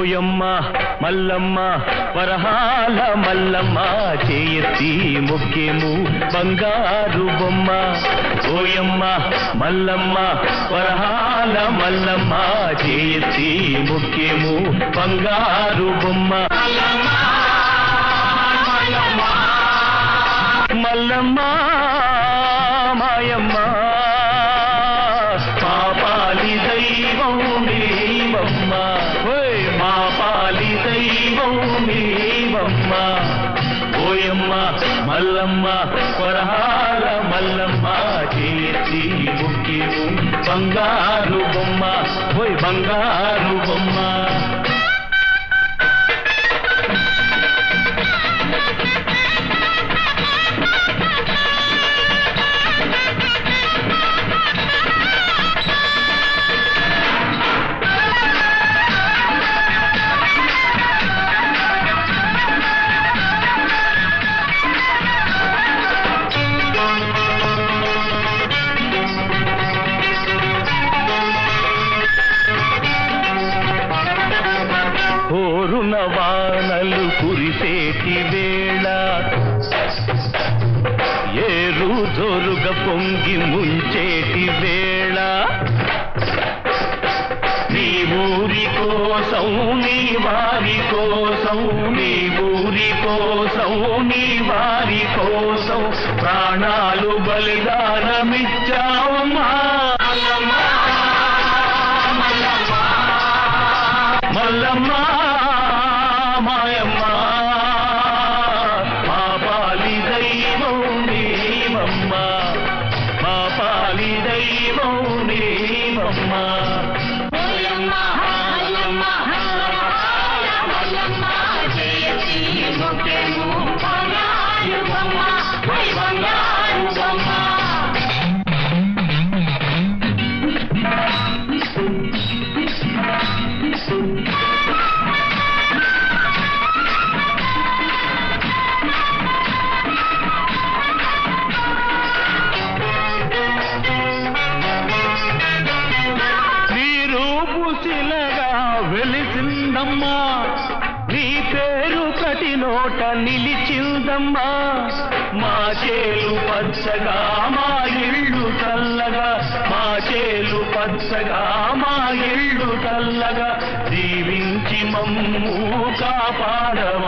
ఓయమ్మ మల్లమ్మ వరహాల మల్లమ్మ చేయెత్తి మొక్కేము బంగారు బొమ్మ ఓయమ్మ మల్లమ్మ వరహాల మల్లమ్మ చేయెత్తి మొక్కేము బంగారు బొమ్మ మల్లమ్మ మాయమ్మ పాపాలి దైవం నీవమ్మ ఓయ్ పాపాలి దైవం నీవమ్మ ఓయమ్మ మల్లమ్మ కొరహాల మల్లమ్మ చేసి ముక్కిము బంగారు బొమ్మ ఓయ్ బంగారు బొమ్మ కోరున వానలు కురిసేటి వేళ ఏరు జోరుగ పొంగి ముంచేటి వేళ నీ ఊరి కోసం నీ వారి కోసం నీ ఊరి కోసం నీ వారి కోసం ప్రాణాలు బలిదానమిచ్చావమ్మా మల్లమ్మ మాయమ్మ మా పాలి దైవం నీవమ్మ మా పాలి దైవం నీవమ్మ నీ రూపు శిలగా వెలిసిందమ్మా నీ పేరు ప్రతి నోట నిలిచిందమ్మా మా చేలు పచ్చగా మా ఇళ్ళు చల్లగా మా చేలు పచ్చగా మా ఇళ్ళు చల్లగా దీవించి మమ్ము కాపాడవ